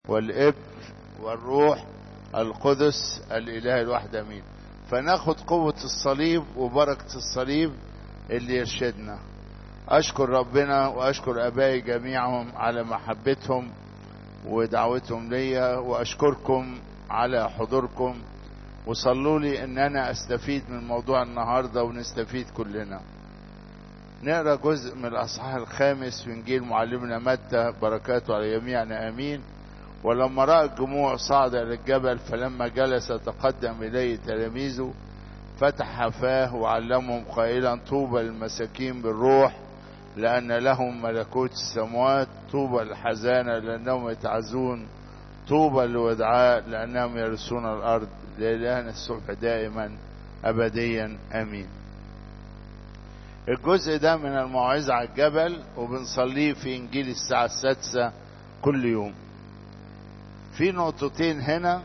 والابن والروح القدس الاله الواحد امين فناخد قوة الصليب وبركة الصليب اللي يرشدنا اشكر ربنا واشكر ابائي جميعهم على محبتهم ودعوتهم ليا واشكركم على حضوركم وصلوا لي ان انا استفيد من موضوع النهارده ونستفيد كلنا نقرا جزء من الاصحاح الخامس في انجيل معلمنا متى بركاته على جميعنا امين ولما راى الجموع صعد الى الجبل فلما جلس تقدم اليه تلاميذه فتح فاه وعلمهم قائلا طوبى للمساكين بالروح لأن لهم ملكوت السماوات طوبى للحزانة لأنهم يتعزون طوبى للودعاء لأنهم يرثون الأرض لإلهنا الصبح دائما أبديا أمين الجزء ده من الموعظة على الجبل وبنصليه في إنجيل الساعة السادسة كل يوم في نقطتين هنا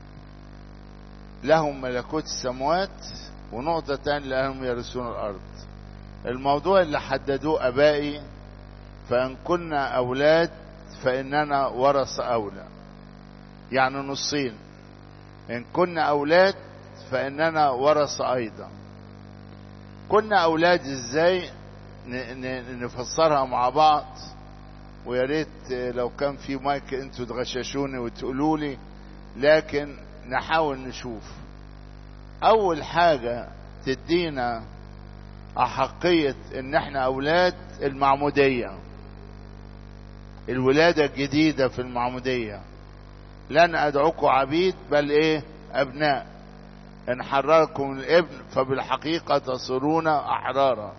لهم ملكوت السماوات ونقطة تانية لهم يرثون الأرض الموضوع اللي حددوه أبائي فإن كنا أولاد فإننا ورث أولى يعني نصين إن كنا أولاد فإننا ورث أيضا كنا أولاد إزاي نفسرها مع بعض ويا ريت لو كان في مايك انتوا تغششوني وتقولوا لي لكن نحاول نشوف أول حاجة تدينا أحقية إن إحنا أولاد المعمودية الولادة الجديدة في المعمودية لن أدعوكم عبيد بل إيه أبناء إن حرركم الابن فبالحقيقة تصيرون أحرارا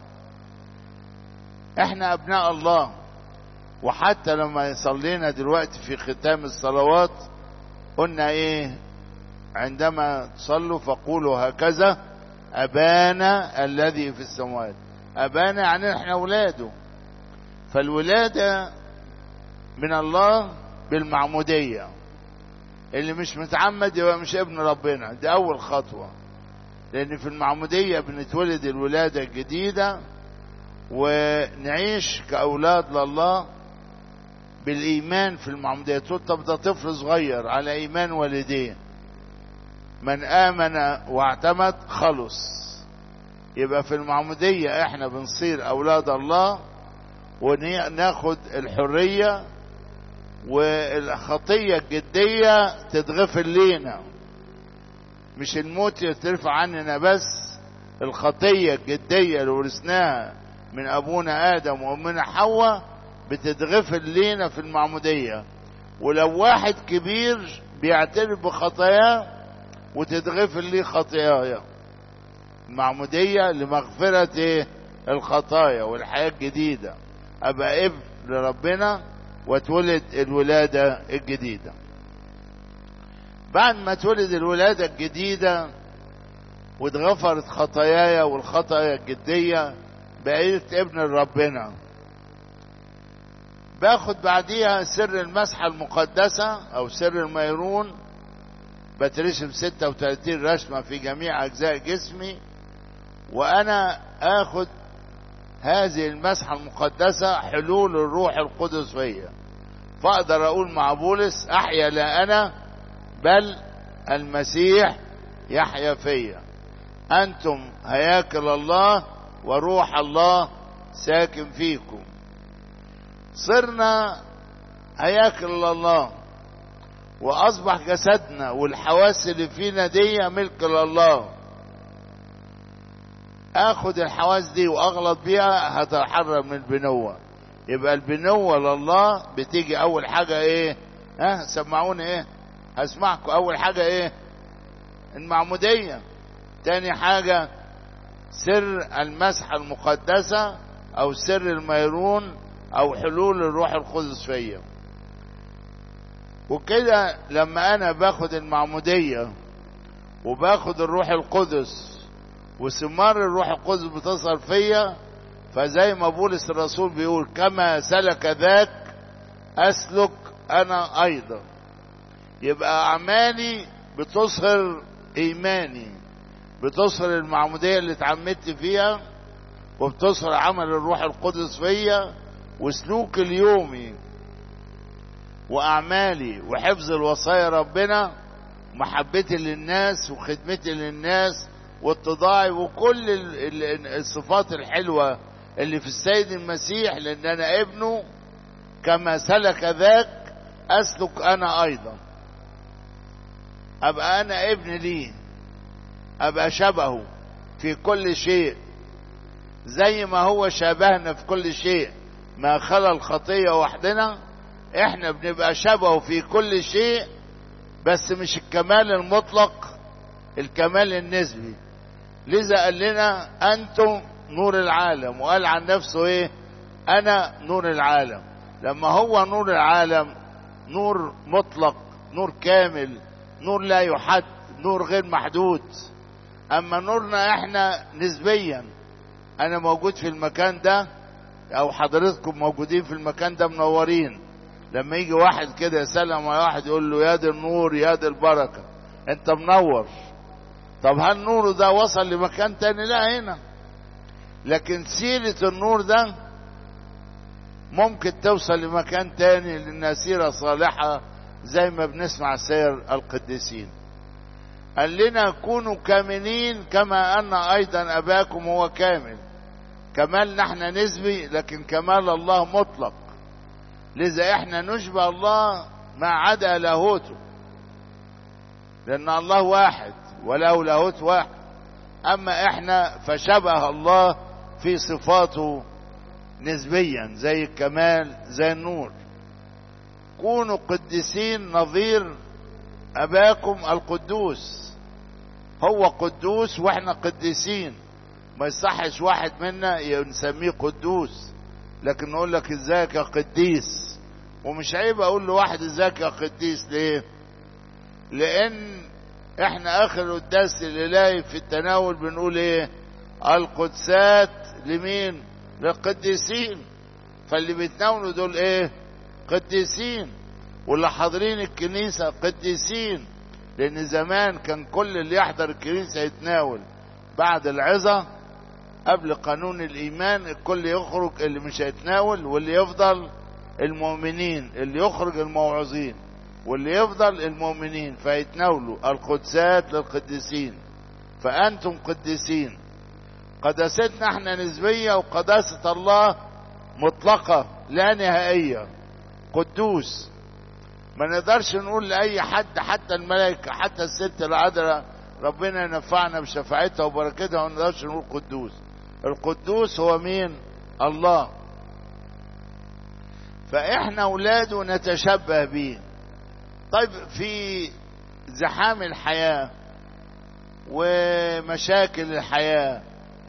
إحنا أبناء الله وحتى لما صلينا دلوقتي في ختام الصلوات قلنا إيه عندما تصلوا فقولوا هكذا أبانا الذي في السماوات أبانا يعني احنا أولاده فالولادة من الله بالمعمودية اللي مش متعمد يبقى مش ابن ربنا دي أول خطوة لأن في المعمودية بنتولد الولادة الجديدة ونعيش كأولاد لله بالإيمان في المعمودية تقول طب ده طفل صغير على إيمان والديه من آمن واعتمد خلص يبقى في المعمودية احنا بنصير أولاد الله وناخد الحرية والخطية الجدية تتغفر لينا مش الموت يترفع عننا بس الخطية الجدية اللي ورثناها من أبونا آدم وأمنا حواء بتتغفر لينا في المعمودية ولو واحد كبير بيعترف بخطاياه وتتغفر لي خطاياي المعمودية لمغفرة إيه؟ الخطايا والحياة الجديدة أبقى ابن لربنا واتولد الولادة الجديدة بعد ما تولد الولادة الجديدة واتغفرت خطاياي والخطايا الجدية بقيت ابن لربنا باخد بعديها سر المسحة المقدسة أو سر الميرون بترسم 36 رسمة في جميع أجزاء جسمي وأنا آخد هذه المسحة المقدسة حلول الروح القدس فيا فأقدر أقول مع بولس أحيا لا أنا بل المسيح يحيا فيا أنتم هياكل الله وروح الله ساكن فيكم صرنا هياكل الله واصبح جسدنا والحواس اللي فينا دي ملك لله اخد الحواس دي واغلط بيها هتحرر من البنوة يبقى البنوة لله بتيجي اول حاجة ايه ها سمعوني ايه هسمعكم اول حاجة ايه المعمودية تاني حاجة سر المسحة المقدسة او سر الميرون او حلول الروح القدس فيا وكده لما انا باخد المعمودية وباخد الروح القدس وثمار الروح القدس بتظهر فيا فزي ما بولس الرسول بيقول كما سلك ذاك اسلك انا ايضا يبقى اعمالي بتظهر ايماني بتظهر المعمودية اللي اتعمدت فيها وبتظهر عمل الروح القدس فيا وسلوك اليومي واعمالي وحفظ الوصايا ربنا محبتي للناس وخدمتي للناس واتضاعي وكل ال- ال- الصفات الحلوة اللي في السيد المسيح لان انا ابنه كما سلك ذاك اسلك انا ايضا ابقى انا ابن ليه ابقى شبهه في كل شيء زي ما هو شبهنا في كل شيء ما خلا الخطية وحدنا احنا بنبقى شبهه في كل شيء بس مش الكمال المطلق الكمال النسبي لذا قال لنا انتم نور العالم وقال عن نفسه ايه انا نور العالم لما هو نور العالم نور مطلق نور كامل نور لا يحد نور غير محدود اما نورنا احنا نسبيا انا موجود في المكان ده او حضرتكم موجودين في المكان ده منورين لما يجي واحد كده يسلم على واحد يقول له يا دي النور يا دي البركة انت منور طب هل نوره ده وصل لمكان تاني لا هنا لكن سيرة النور ده ممكن توصل لمكان تاني لانها سيرة صالحة زي ما بنسمع سير القديسين قال لنا كونوا كاملين كما ان ايضا اباكم هو كامل كمال نحن نسبي لكن كمال الله مطلق لذا احنا نشبه الله ما عدا لاهوته لان الله واحد وله لاهوت واحد اما احنا فشبه الله في صفاته نسبيا زي الكمال زي النور كونوا قديسين نظير اباكم القدوس هو قدوس واحنا قديسين ما يصحش واحد منا نسميه قدوس لكن نقول لك ازيك يا قديس ومش عيب اقول لواحد ازيك يا قديس ليه لان احنا اخر القداس الالهي في التناول بنقول ايه القدسات لمين للقديسين فاللي بيتناولوا دول ايه قديسين واللي حاضرين الكنيسة قديسين لان زمان كان كل اللي يحضر الكنيسة يتناول بعد العظة قبل قانون الايمان الكل يخرج اللي مش هيتناول واللي يفضل المؤمنين اللي يخرج الموعظين واللي يفضل المؤمنين فيتناولوا القدسات للقديسين فانتم قديسين قداستنا احنا نسبية وقداسة الله مطلقة لا نهائية قدوس ما نقدرش نقول لأي حد حتى الملائكة حتى الست العذراء ربنا ينفعنا بشفاعتها وبركتها وما نقدرش نقول قدوس القدوس هو مين الله فاحنا اولاده نتشبه به طيب في زحام الحياة ومشاكل الحياة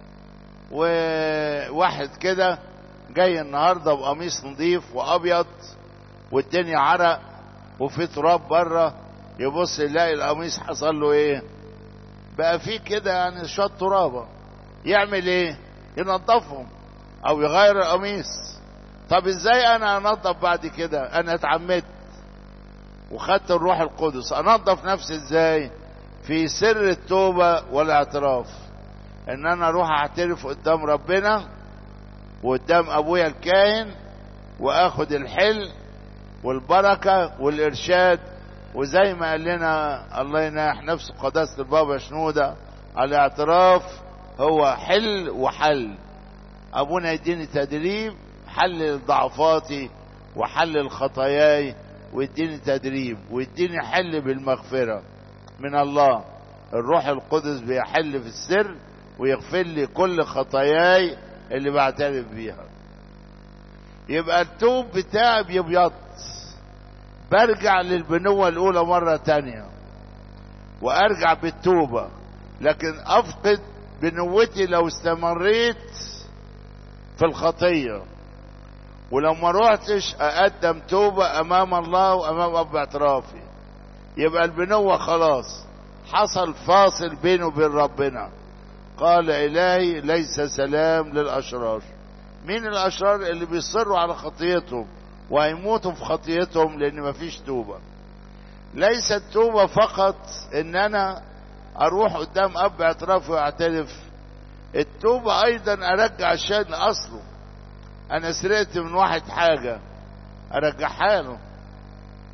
وواحد كده جاي النهاردة بقميص نظيف وابيض والدنيا عرق وفي تراب بره يبص يلاقي القميص حصل له ايه بقى فيه كده يعني شويه ترابه يعمل ايه ينظفهم او يغير القميص طب ازاي انا انظف بعد كده انا اتعمدت وخدت الروح القدس انظف نفسي ازاي في سر التوبه والاعتراف ان انا اروح اعترف قدام ربنا وقدام ابويا الكاهن واخد الحل والبركه والارشاد وزي ما قال لنا الله يناح نفسه قداسه البابا شنوده الاعتراف هو حل وحل ابونا يديني تدريب حل ضعفاتي وحل خطاياي ويديني تدريب ويديني حل بالمغفره من الله الروح القدس بيحل في السر ويغفر لي كل خطاياي اللي بعترف بيها يبقى التوب بتاعي بيبيض برجع للبنوة الأولى مرة تانية وأرجع بالتوبة لكن أفقد بنوتي لو استمريت في الخطية ولو ما روحتش أقدم توبة أمام الله وأمام أب اعترافي يبقى البنوة خلاص حصل فاصل بينه وبين ربنا قال إلهي ليس سلام للأشرار مين الأشرار اللي بيصروا على خطيتهم وهيموتوا في خطيتهم لأن مفيش توبة ليست توبة فقط إن أنا أروح قدام أب اعتراف وأعترف التوبة أيضا أرجع الشيء لأصله أنا سرقت من واحد حاجة أرجعها له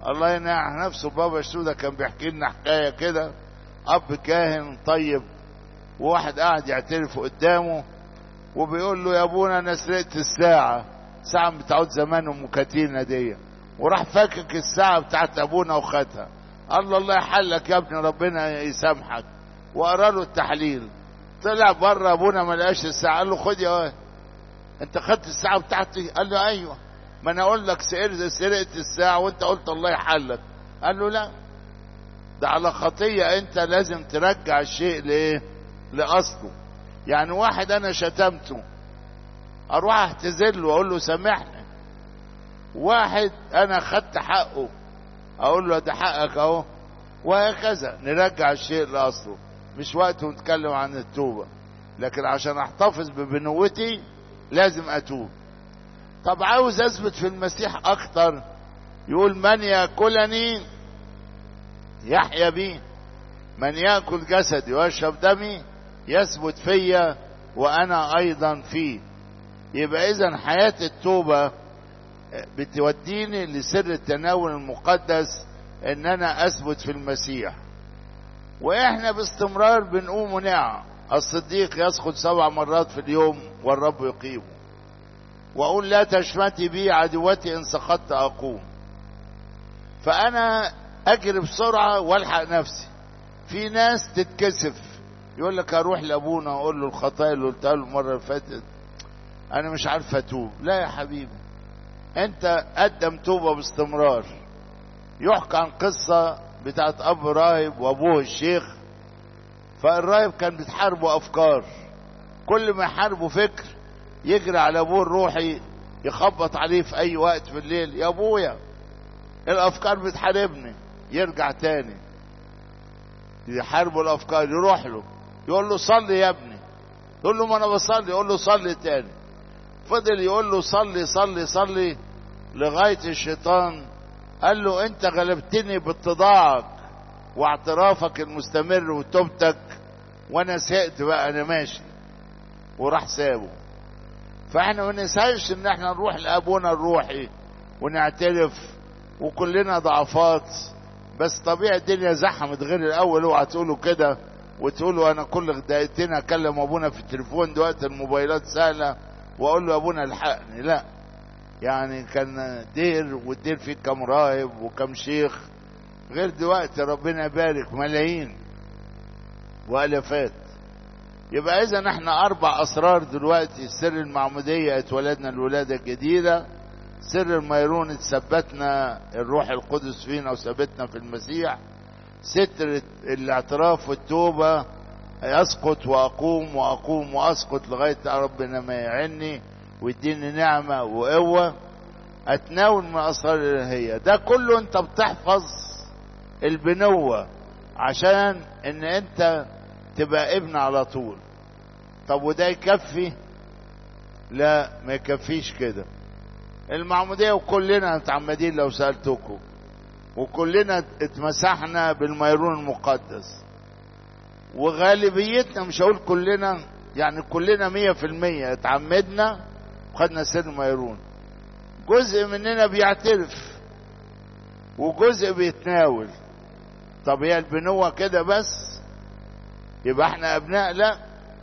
الله ينعح نفسه بابا شنودة كان بيحكي لنا حكاية كده أب كاهن طيب وواحد قاعد يعترف قدامه وبيقول له يا ابونا انا سرقت الساعة ساعة بتاعت زمان ام كاتينا دي وراح فكك الساعة بتاعت ابونا وخدها قال له الله يحلك يا ابني ربنا يسامحك وقرا له التحليل طلع بره ابونا ما لقاش الساعة قال له خد يا واد انت خدت الساعة بتاعتي قال له ايوه ما انا اقول لك سرقت سرقت الساعة وانت قلت الله يحلك قال له لا ده على خطية انت لازم ترجع الشيء لايه لاصله يعني واحد انا شتمته اروح اعتذر له واقول له سامحني واحد انا خدت حقه اقول له ده حقك اهو وهكذا نرجع الشيء لاصله مش وقت نتكلم عن التوبه لكن عشان احتفظ ببنوتي لازم اتوب طب عاوز اثبت في المسيح اكتر يقول من ياكلني يحيا بي من ياكل جسدي ويشرب دمي يثبت فيا وانا ايضا فيه يبقى اذا حياه التوبه بتوديني لسر التناول المقدس ان انا اثبت في المسيح واحنا باستمرار بنقوم ونقع الصديق يسقط سبع مرات في اليوم والرب يقيمه واقول لا تشمتي بي عدوتي ان سقطت اقوم فانا اجري بسرعه والحق نفسي في ناس تتكسف يقول لك اروح لابونا واقول له الخطايا اللي قلتها له المره اللي فاتت انا مش عارف اتوب لا يا حبيبي انت قدم توبه باستمرار يحكى عن قصه بتاعت اب راهب وابوه الشيخ فالراهب كان بتحاربه افكار كل ما يحاربه فكر يجري على ابوه الروحي يخبط عليه في اي وقت في الليل يا ابويا الافكار بتحاربني يرجع تاني يحاربوا الافكار يروح له يقول له صلي يا ابني يقول له ما انا بصلي يقول له صلي تاني فضل يقول له صلي صلي صلي لغايه الشيطان قال له انت غلبتني باتضاعك واعترافك المستمر وتوبتك وانا سقت بقى انا ماشي وراح سابه فاحنا ما ننساش ان احنا نروح لابونا الروحي ونعترف وكلنا ضعفات بس طبيعي الدنيا زحمت غير الاول اوعى تقولوا كده وتقولوا انا كل دقيقتين اكلم ابونا في التليفون دلوقتي الموبايلات سهله واقول له ابونا الحقني لا يعني كان دير والدير فيه كم راهب وكم شيخ غير دلوقتي ربنا يبارك ملايين والافات يبقى اذا احنا اربع اسرار دلوقتي سر المعموديه اتولدنا الولاده الجديده سر الميرون اتثبتنا الروح القدس فينا وثبتنا في المسيح ستر الاعتراف والتوبه يسقط واقوم واقوم واسقط لغايه ربنا ما يعني ويديني نعمه وقوه اتناول من اسرار الالهيه ده كله انت بتحفظ البنوه عشان ان انت تبقى ابن على طول طب وده يكفي لا ما يكفيش كده المعمودية وكلنا متعمدين لو سألتكم وكلنا اتمسحنا بالميرون المقدس وغالبيتنا مش هقول كلنا يعني كلنا مية في المية اتعمدنا وخدنا سر ميرون جزء مننا بيعترف وجزء بيتناول طب هي البنوة كده بس يبقى احنا ابناء لا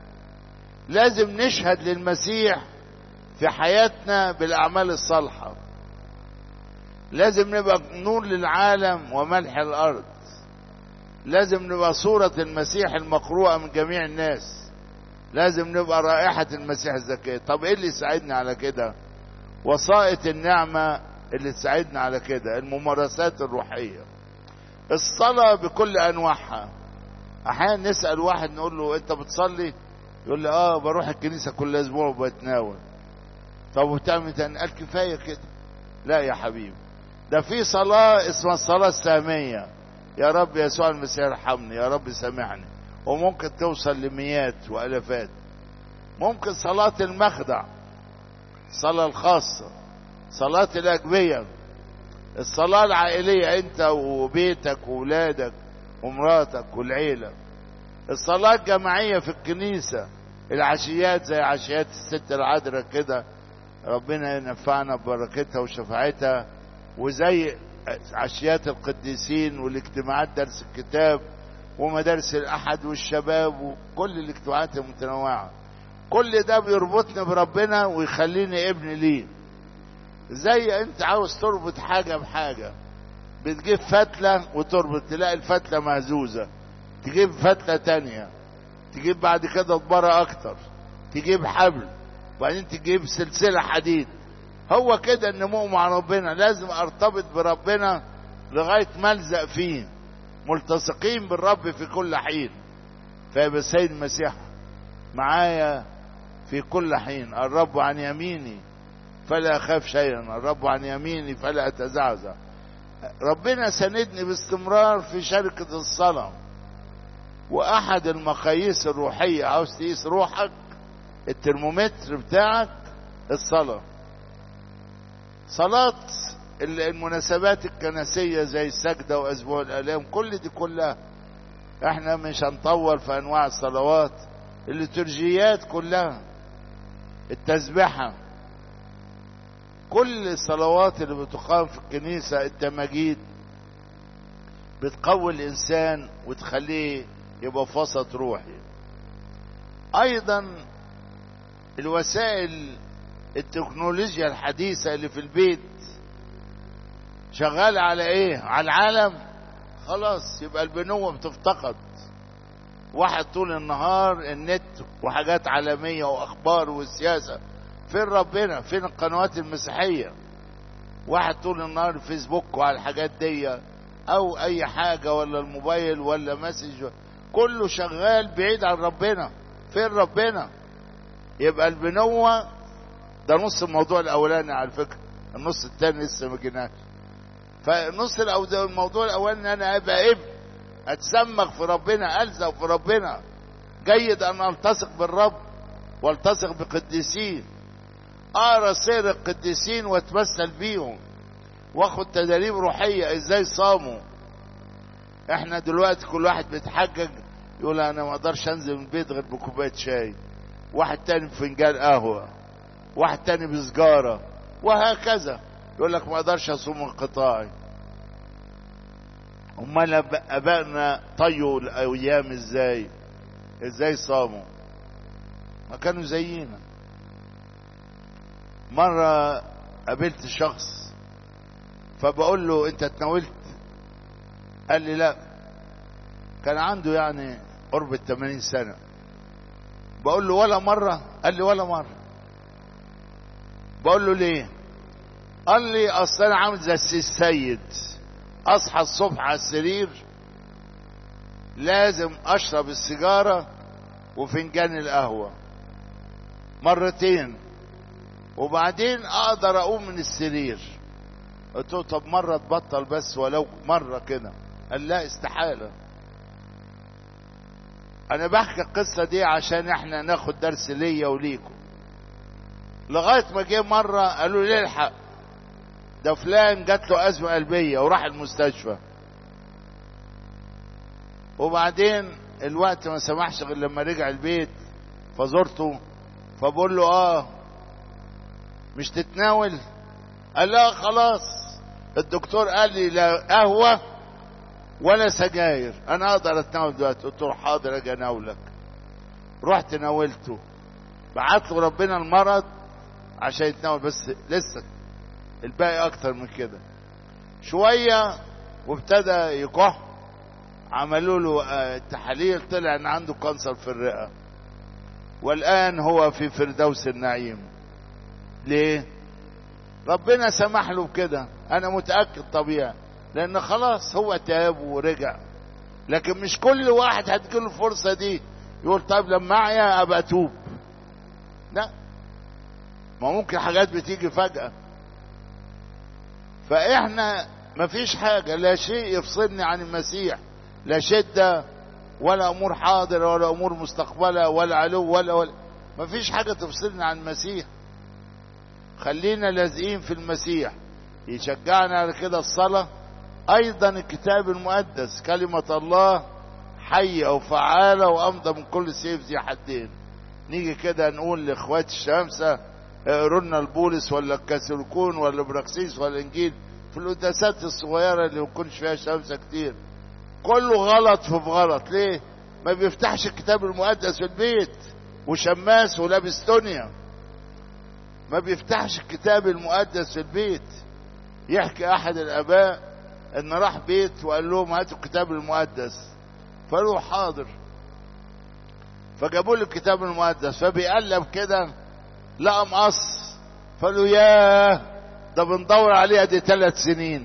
لازم نشهد للمسيح في حياتنا بالاعمال الصالحه لازم نبقى نور للعالم وملح الارض لازم نبقى صورة المسيح المقروءة من جميع الناس لازم نبقى رائحة المسيح الزكية طب ايه اللي يساعدنا على كده وسائط النعمة اللي تساعدنا على كده الممارسات الروحية الصلاة بكل انواعها احيانا نسأل واحد نقول له انت بتصلي يقول لي اه بروح الكنيسة كل اسبوع وبتناول طب وبتعمل تاني قال كفاية كده لا يا حبيبي ده في صلاة اسمها الصلاة السامية يا رب يسوع المسيح ارحمني يا رب سامحني وممكن توصل لمئات والافات ممكن صلاة المخدع الصلاة الخاصة صلاة الأجبية الصلاة العائلية أنت وبيتك وولادك ومراتك والعيلة الصلاة الجماعية في الكنيسة العشيات زي عشيات الست العذراء كده ربنا ينفعنا ببركتها وشفاعتها وزي عشيات القديسين والاجتماعات درس الكتاب ومدارس الأحد والشباب وكل الاجتماعات المتنوعة كل ده بيربطني بربنا ويخليني ابن ليه زي انت عاوز تربط حاجة بحاجة بتجيب فتلة وتربط تلاقي الفتلة مهزوزة تجيب فتلة تانية تجيب بعد كده دبارة اكتر تجيب حبل وبعدين تجيب سلسلة حديد هو كده النمو مع ربنا لازم ارتبط بربنا لغاية ما الزق فيه ملتصقين بالرب في كل حين فيبقى سيد المسيح معايا في كل حين الرب عن يميني فلا اخاف شيئا الرب عن يميني فلا اتزعزع ربنا سندني باستمرار في شركة الصلاة واحد المقاييس الروحية عاوز تقيس روحك الترمومتر بتاعك الصلاة صلاة المناسبات الكنسية زي السجدة وأسبوع الآلام كل دي كلها احنا مش هنطول في أنواع الصلوات الليتورجيات كلها التسبحة كل الصلوات اللي بتقام في الكنيسة التماجيد بتقوي الإنسان وتخليه يبقى في وسط روحي أيضا الوسائل التكنولوجيا الحديثة اللي في البيت شغال على ايه على العالم خلاص يبقى البنوة بتفتقد واحد طول النهار النت وحاجات عالمية واخبار والسياسة فين ربنا فين القنوات المسيحية واحد طول النهار فيسبوك وعلى الحاجات دي او اي حاجة ولا الموبايل ولا مسج كله شغال بعيد عن ربنا فين ربنا يبقى البنوة ده نص الموضوع الاولاني على فكرة النص التاني لسه ما جيناش فنص الموضوع الاولاني انا ابقى ابن اتسمغ في ربنا الزق في ربنا جيد ان التصق بالرب والتصق بقديسين اقرا سير القديسين واتمثل بيهم واخد تدريب روحيه ازاي صاموا احنا دلوقتي كل واحد بيتحجج يقول انا ما اقدرش انزل من البيت غير بكوبايه شاي واحد تاني بفنجان قهوه واحد تاني بسجاره وهكذا يقول لك ما اقدرش اصوم انقطاعي امال ابائنا طيوا الايام ازاي ازاي صاموا ما كانوا زينا مرة قابلت شخص فبقول له انت اتناولت قال لي لا كان عنده يعني قرب الثمانين سنة بقول له ولا مرة قال لي ولا مرة بقول له ليه قال لي اصل انا عامل زي السيد اصحى الصبح على السرير لازم اشرب السيجارة وفنجان القهوة مرتين وبعدين اقدر اقوم من السرير قلت له طب مرة تبطل بس ولو مرة كده قال لا استحالة انا بحكي القصة دي عشان احنا ناخد درس ليا وليكم لغاية ما جه مرة قالوا لي الحق ده فلان جات له أزمة قلبية وراح المستشفى وبعدين الوقت ما سمحش غير لما رجع البيت فزرته فبقول له اه مش تتناول قال لا خلاص الدكتور قال لي لا قهوة ولا سجاير انا اقدر اتناول دلوقتي قلت له حاضر اجي اناولك رحت ناولته بعت له ربنا المرض عشان يتناول بس لسه الباقي اكتر من كده شوية وابتدى يكح عملوا له تحاليل طلع ان عنده كانسر في الرئة والان هو في فردوس النعيم ليه ربنا سمح له بكده انا متأكد طبيعي لان خلاص هو تاب ورجع لكن مش كل واحد هتجيله الفرصة دي يقول طيب لما اعيا ابقى اتوب لا ما ممكن حاجات بتيجي فجأة فاحنا مفيش حاجة لا شيء يفصلني عن المسيح لا شدة ولا امور حاضرة ولا امور مستقبلة ولا علو ولا ولا مفيش حاجة تفصلني عن المسيح خلينا لازقين في المسيح يشجعنا على كده الصلاة ايضا الكتاب المقدس كلمة الله حية وفعالة وامضى من كل سيف ذي حدين نيجي كده نقول لاخوات الشمسة اقروا لنا البولس ولا الكاثوليكون ولا براكسيس ولا الانجيل في القداسات الصغيرة اللي ما يكونش فيها شمس كتير كله غلط في غلط ليه ما بيفتحش الكتاب المقدس في البيت وشماس ولابس دنيا ما بيفتحش الكتاب المقدس في البيت يحكي احد الاباء ان راح بيت وقال لهم هاتوا الكتاب المقدس فقالوا حاضر فجابوا له الكتاب المقدس فبيقلب كده لقى مقص فقالوا ياه ده بندور عليها دي ثلاث سنين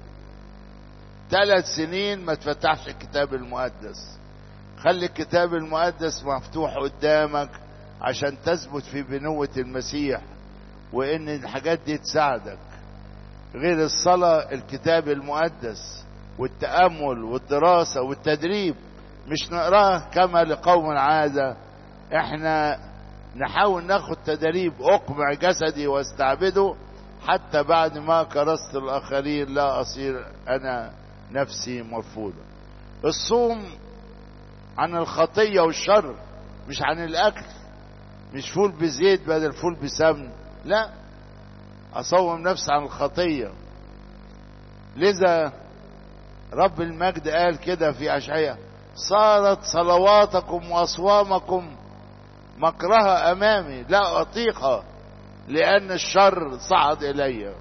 ثلاث سنين ما تفتحش الكتاب المقدس خلي الكتاب المقدس مفتوح قدامك عشان تثبت في بنوة المسيح وان الحاجات دي تساعدك غير الصلاة الكتاب المقدس والتأمل والدراسة والتدريب مش نقراه كما لقوم عادة احنا نحاول ناخد تدريب اقمع جسدي واستعبده حتى بعد ما كرست الاخرين لا اصير انا نفسي مرفوضة الصوم عن الخطية والشر مش عن الاكل مش فول بزيت بدل فول بسمن لا اصوم نفسي عن الخطية لذا رب المجد قال كده في اشعياء صارت صلواتكم واصوامكم مكرهة امامي لا اطيقها لان الشر صعد الي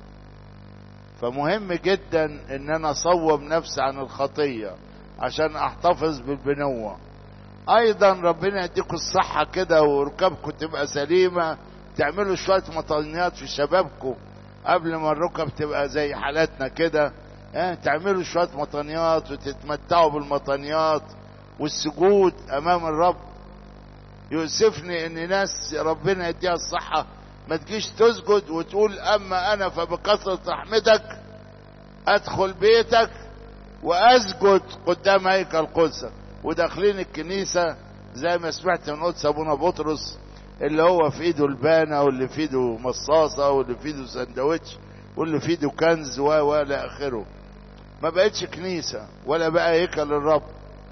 فمهم جدا ان انا اصوم نفسي عن الخطية عشان احتفظ بالبنوة ايضا ربنا يديكم الصحة كده وركبكم تبقى سليمة تعملوا شوية مطنيات في شبابكم قبل ما الركب تبقى زي حالاتنا كده اه تعملوا شوية مطنيات وتتمتعوا بالمطنيات والسجود امام الرب يؤسفني ان ناس ربنا يديها الصحة ما تجيش تسجد وتقول اما انا فبكثرة رحمتك ادخل بيتك واسجد قدام هيكل قدسك وداخلين الكنيسة زي ما سمعت من قدس ابونا بطرس اللي هو في ايده البانة واللي في ايده مصاصة واللي في ايده سندوتش واللي في ايده كنز و والى اخره ما بقتش كنيسة ولا بقى هيكل الرب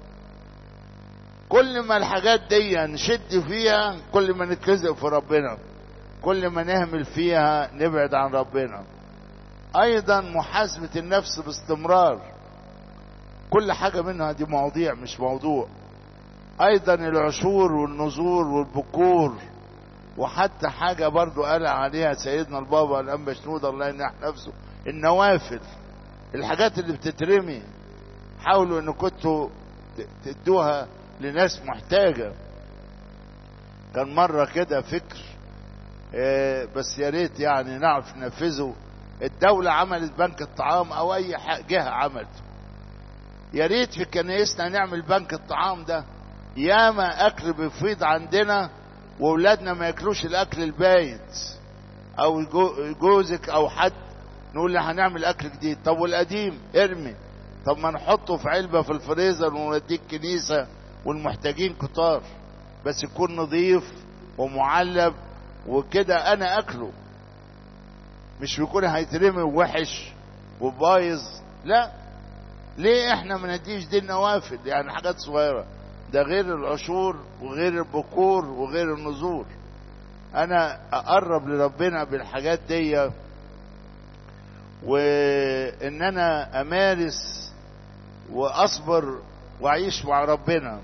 كل ما الحاجات دي نشد فيها كل ما نتلزق في ربنا كل ما نهمل فيها نبعد عن ربنا ايضا محاسبة النفس باستمرار كل حاجة منها دي مواضيع مش موضوع ايضا العشور والنذور والبكور وحتى حاجة برضو قال عليها سيدنا البابا الانبا شنود الله ينح نفسه النوافل الحاجات اللي بتترمي حاولوا ان كنتوا تدوها لناس محتاجة كان مرة كده فكر اه بس يا ريت يعني نعرف ننفذه الدولة عملت بنك الطعام او اي جهة عملته يا ريت في كنايسنا نعمل بنك الطعام ده ياما اكل بيفيض عندنا واولادنا ما ياكلوش الاكل البايت او جوزك او حد نقول له هنعمل اكل جديد طب والقديم ارمي طب ما نحطه في علبة في الفريزر ونوديه الكنيسة والمحتاجين كتار بس يكون نظيف ومعلب وكده انا اكله مش بيكون هيترمي وحش وبايظ لا ليه احنا ما نديش دي النوافل يعني حاجات صغيره ده غير العشور وغير البكور وغير النذور انا اقرب لربنا بالحاجات دي وان انا امارس واصبر واعيش مع ربنا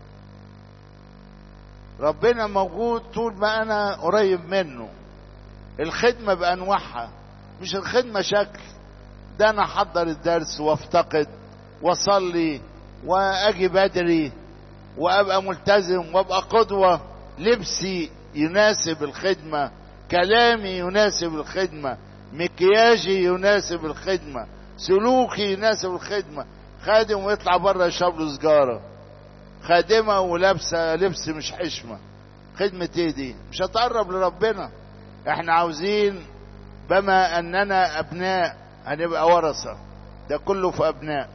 ربنا موجود طول ما انا قريب منه الخدمه بانواعها مش الخدمه شكل ده انا احضر الدرس وافتقد واصلي واجي بدري وابقى ملتزم وابقى قدوه لبسي يناسب الخدمه كلامي يناسب الخدمه مكياجي يناسب الخدمه سلوكي يناسب الخدمه خادم ويطلع بره يشرب له سجاره خادمه ولابسه لبس مش حشمه خدمه ايه دي مش هتقرب لربنا احنا عاوزين بما اننا ابناء هنبقى ورثه ده كله في ابناء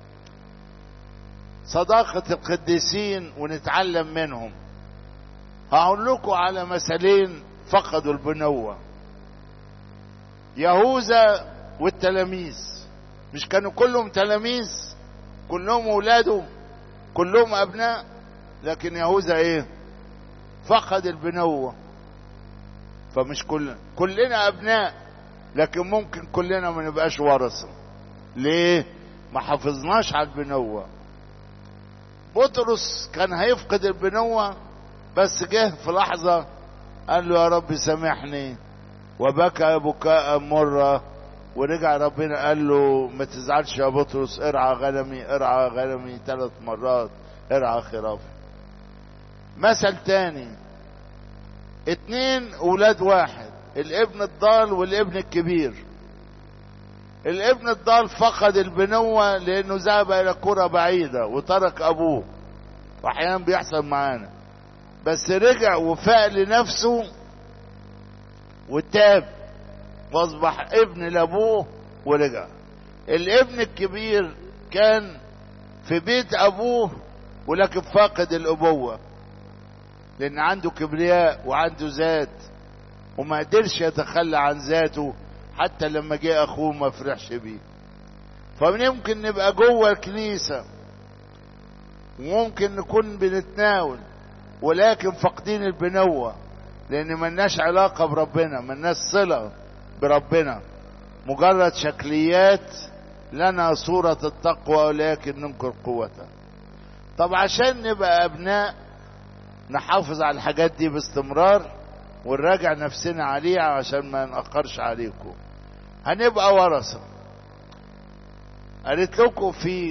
صداقة القديسين ونتعلم منهم هقول لكم على مثلين فقدوا البنوة يهوذا والتلاميذ مش كانوا كلهم تلاميذ كلهم اولاده كلهم ابناء لكن يهوذا ايه فقد البنوة فمش كل كلنا ابناء لكن ممكن كلنا ما نبقاش ورثة ليه ما حافظناش على البنوة بطرس كان هيفقد البنوة بس جه في لحظة قال له يا رب سامحني وبكى بكاء مرة ورجع ربنا قال له ما تزعلش يا بطرس ارعى غنمي ارعى غنمي ثلاث مرات ارعى خرافي مثل تاني اتنين اولاد واحد الابن الضال والابن الكبير الابن الضال فقد البنوة لانه ذهب الى كرة بعيدة وترك ابوه واحيانا بيحصل معانا بس رجع وفاق لنفسه وتاب واصبح ابن لابوه ورجع الابن الكبير كان في بيت ابوه ولكن فاقد الابوه لان عنده كبرياء وعنده ذات وما قدرش يتخلى عن ذاته حتى لما جه اخوه ما فرحش بيه فممكن نبقى جوه الكنيسه وممكن نكون بنتناول ولكن فاقدين البنوه لان ملناش علاقه بربنا ملناش صله بربنا مجرد شكليات لنا صورة التقوى ولكن ننكر قوتها طب عشان نبقى أبناء نحافظ على الحاجات دي باستمرار ونراجع نفسنا عليها عشان ما نأخرش عليكم هنبقى ورثة قالت لكم في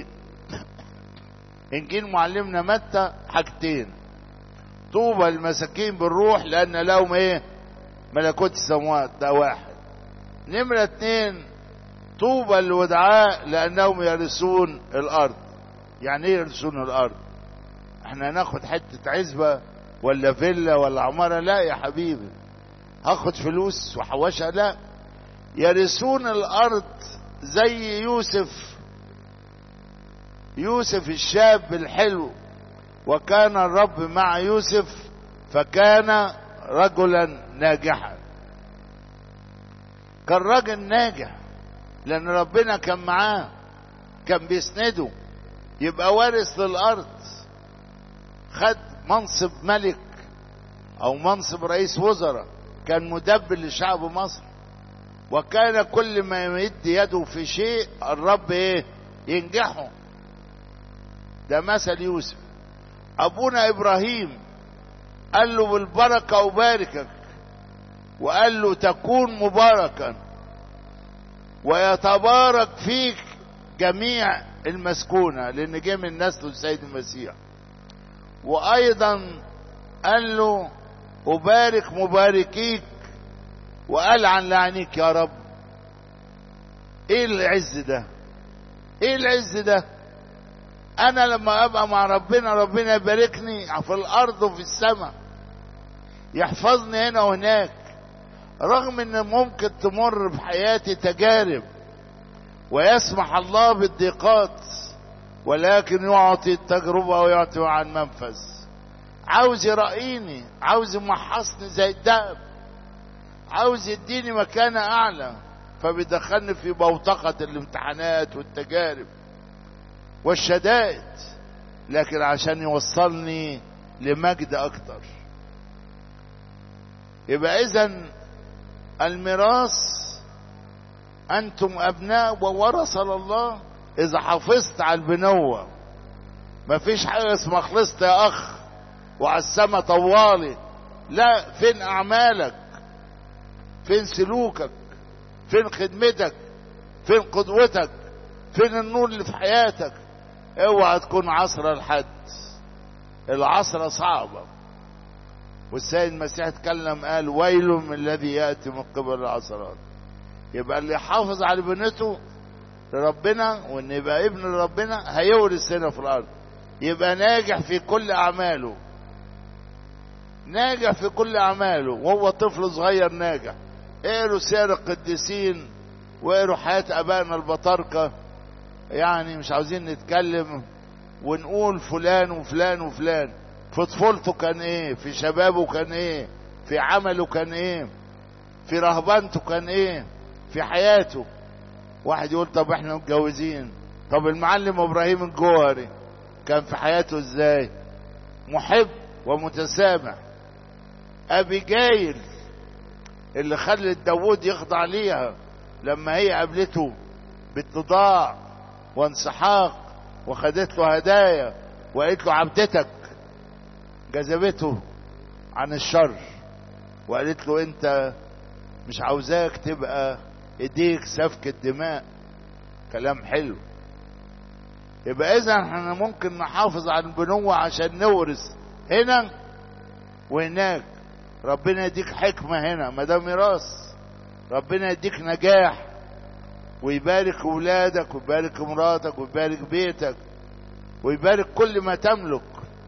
إنجيل معلمنا متى حاجتين طوبى المساكين بالروح لأن لهم إيه ملكوت السماوات ده واحد نمرة اتنين طوبى الودعاء لأنهم يرثون الأرض يعني ايه يرثون الأرض احنا هناخد حتة عزبة ولا فيلا ولا عمارة لا يا حبيبي هاخد فلوس وحوشها لا يرثون الأرض زي يوسف يوسف الشاب الحلو وكان الرب مع يوسف فكان رجلا ناجحا كان راجل ناجح لان ربنا كان معاه كان بيسنده يبقى وارث للارض خد منصب ملك او منصب رئيس وزراء كان مدبر لشعب مصر وكان كل ما يمد يده في شيء الرب ايه ينجحه ده مثل يوسف ابونا ابراهيم قال له بالبركه اباركك وقال له تكون مباركا ويتبارك فيك جميع المسكونة لأن جه من نسل السيد المسيح وأيضا قال له أبارك مباركيك وألعن لعنيك يا رب إيه العز ده إيه العز ده أنا لما أبقى مع ربنا ربنا يباركني في الأرض وفي السماء يحفظني هنا وهناك رغم ان ممكن تمر بحياتي تجارب ويسمح الله بالضيقات ولكن يعطي التجربة ويعطي عن منفذ عاوز يرقيني عاوز يمحصني زي الدهب عاوز يديني مكانة أعلى فبيدخلني في بوتقة الامتحانات والتجارب والشدائد لكن عشان يوصلني لمجد أكتر يبقى إذا الميراث أنتم أبناء وورثة لله إذا حافظت على البنوة مفيش حاجة اسمها خلصت يا أخ وعلى السما طوالي لا فين أعمالك فين سلوكك فين خدمتك فين قدوتك فين النور اللي في حياتك اوعى تكون عصر الحد العصر صعبة والسيد المسيح اتكلم قال ويل من الذي يأتي من قبل العصرات يبقى اللي يحافظ على بنته لربنا وان يبقى ابن لربنا هيورث هنا في الارض يبقى ناجح في كل اعماله ناجح في كل اعماله وهو طفل صغير ناجح اقروا سير القديسين واقروا حياة ابائنا البطاركة يعني مش عاوزين نتكلم ونقول فلان وفلان وفلان في طفولته كان ايه في شبابه كان ايه في عمله كان ايه في رهبنته كان ايه في حياته واحد يقول طب احنا متجوزين طب المعلم ابراهيم الجوهري كان في حياته ازاي محب ومتسامح ابي جايل اللي خلت داوود يخضع ليها لما هي قابلته باتضاع وانسحاق وخدت له هدايا وقالت له عبدتك جذبته عن الشر وقالت له انت مش عاوزاك تبقى ايديك سفك الدماء كلام حلو يبقى اذا احنا ممكن نحافظ على البنوة عشان نورث هنا وهناك ربنا يديك حكمة هنا ما ده ميراث ربنا يديك نجاح ويبارك ولادك ويبارك مراتك ويبارك بيتك ويبارك كل ما تملك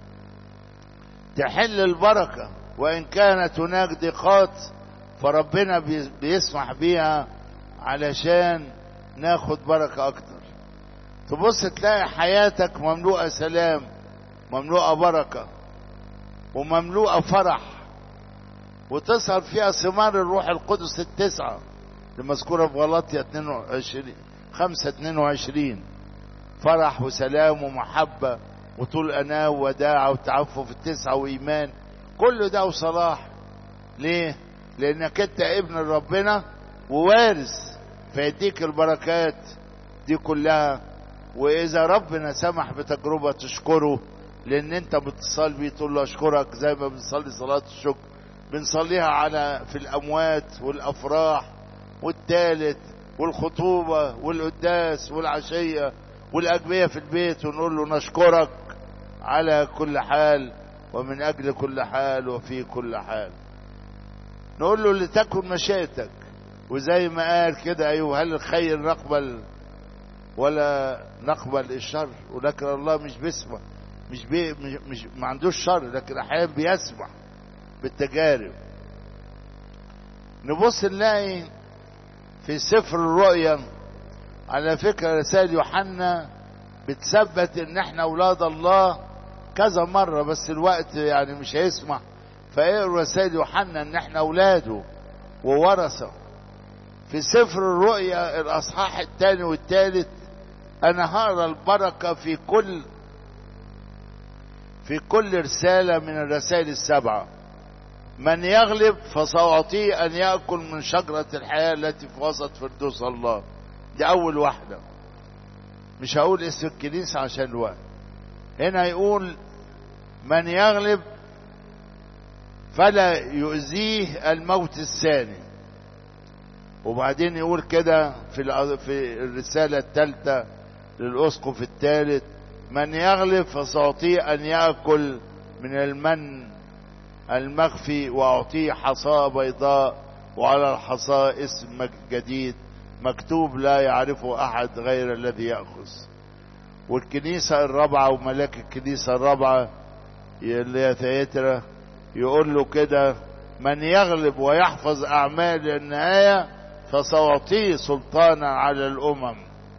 تحل البركة وإن كانت هناك ضيقات فربنا بيسمح بيها علشان ناخد بركة أكتر تبص تلاقي حياتك مملوءة سلام مملوءة بركة ومملوءة فرح وتظهر فيها ثمار الروح القدس التسعة المذكورة في غلطية 22 5 22 فرح وسلام ومحبة وطول أناة ووداعة وتعفف التسعة وإيمان كل ده وصلاح ليه؟ لأنك أنت ابن ربنا ووارث فيديك البركات دي كلها وإذا ربنا سمح بتجربة تشكره لأن أنت بتصلي بيه تقول له أشكرك زي ما بنصلي صلاة الشكر بنصليها على في الأموات والأفراح والتالت والخطوبة والقداس والعشية والأجبية في البيت ونقول له نشكرك على كل حال ومن أجل كل حال وفي كل حال نقول له لتكن مشيئتك وزي ما قال كده أيوه هل الخير نقبل ولا نقبل الشر ولكن الله مش بيسمع مش بي مش, مش ما عندوش شر لكن احيانا بيسمع بالتجارب نبص نلاقي في سفر الرؤيا على فكرة رسائل يوحنا بتثبت ان احنا اولاد الله كذا مرة بس الوقت يعني مش هيسمح فاقروا رسائل يوحنا ان احنا اولاده وورثه في سفر الرؤيا الاصحاح الثاني والثالث انا هقرا البركه في كل في كل رساله من الرسائل السبعه من يغلب فسأعطيه أن يأكل من شجرة الحياة التي في وسط فردوس الله دي أول واحدة مش هقول اسم الكنيسة عشان الوقت هنا يقول من يغلب فلا يؤذيه الموت الثاني وبعدين يقول كده في في الرسالة الثالثة للأسقف الثالث من يغلب فسأعطيه أن يأكل من المن المخفي وأعطيه حصاة بيضاء وعلى الحصاة اسم جديد مكتوب لا يعرفه أحد غير الذي يأخذ والكنيسة الرابعة وملاك الكنيسة الرابعة اللي هي ثياترا يقول له كده من يغلب ويحفظ أعمال النهاية فسأعطيه سلطانا على الأمم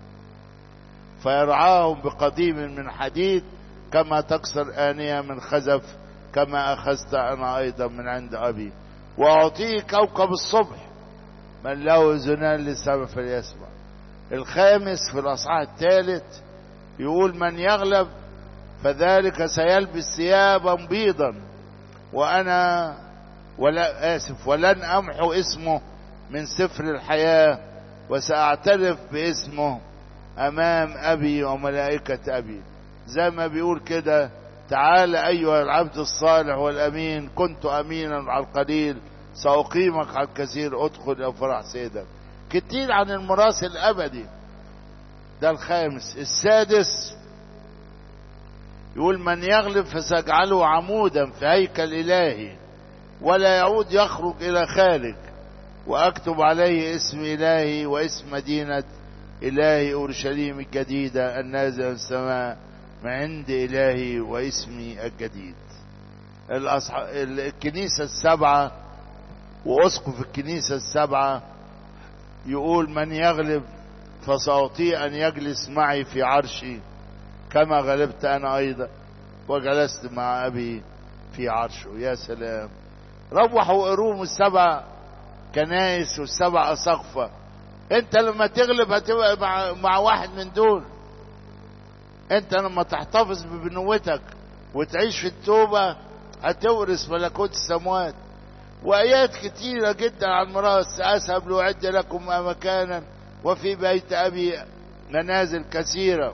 فيرعاهم بقديم من حديد كما تكسر آنية من خزف كما أخذت أنا أيضا من عند أبي وأعطيه كوكب الصبح من له أذنان للسمع فليسمع الخامس في الأصحاح الثالث يقول من يغلب فذلك سيلبس ثيابا بيضا وأنا ولا آسف ولن أمحو اسمه من سفر الحياة وسأعترف باسمه أمام أبي وملائكة أبي زي ما بيقول كده تعال أيها العبد الصالح والأمين كنت أمينا على القليل سأقيمك على الكثير ادخل إلى فرح سيدك كتير عن الميراث الأبدي ده الخامس السادس يقول من يغلب فسأجعله عمودا في هيكل إلهي ولا يعود يخرج إلى خارج وأكتب عليه اسم إلهي واسم مدينة إلهي أورشليم الجديدة النازلة من السماء من عند إلهي واسمي الجديد الأصح... الكنيسة السبعة وأسقف الكنيسة السبعة يقول من يغلب فسأعطيه أن يجلس معي في عرشي كما غلبت أنا أيضا وجلست مع أبي في عرشه يا سلام روحوا قروم السبع كنايس والسبع أساقفة انت لما تغلب هتبقى مع, مع واحد من دول انت لما تحتفظ ببنوتك وتعيش في التوبة هتورث ملكوت السماوات وآيات كتيرة جدا عن الميراث أذهب لأعد لكم مكانا وفي بيت أبي منازل كثيرة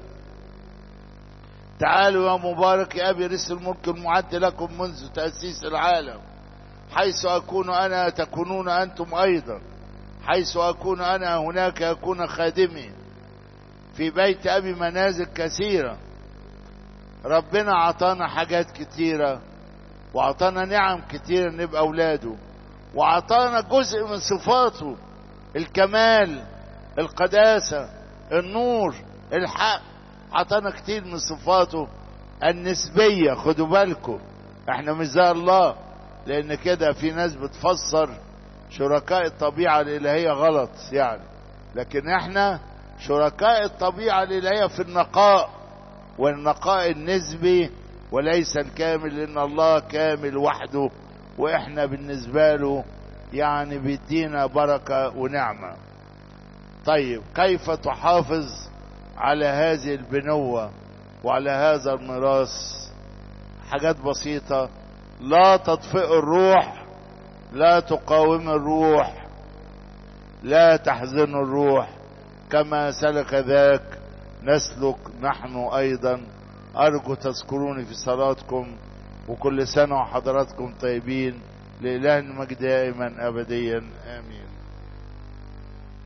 تعالوا يا مبارك يا أبي رث الملك المعد لكم منذ تأسيس العالم حيث أكون أنا تكونون أنتم أيضا حيث أكون أنا هناك يكون خادمي في بيت أبي منازل كثيرة ربنا عطانا حاجات كتيرة وعطانا نعم كتيرة نبقى أولاده وعطانا جزء من صفاته الكمال القداسة النور الحق عطانا كتير من صفاته النسبية خدوا بالكم احنا مش زي الله لان كده في ناس بتفسر شركاء الطبيعة الالهية غلط يعني لكن احنا شركاء الطبيعة الالهية في النقاء والنقاء النسبي وليس الكامل لان الله كامل وحده واحنا بالنسبة له يعني بيدينا بركة ونعمة طيب كيف تحافظ على هذه البنوة وعلى هذا الميراث حاجات بسيطة لا تطفئ الروح لا تقاوم الروح لا تحزن الروح كما سلك ذاك نسلك نحن ايضا ارجو تذكروني في صلاتكم وكل سنة وحضراتكم طيبين لإله المجد دائما ابديا امين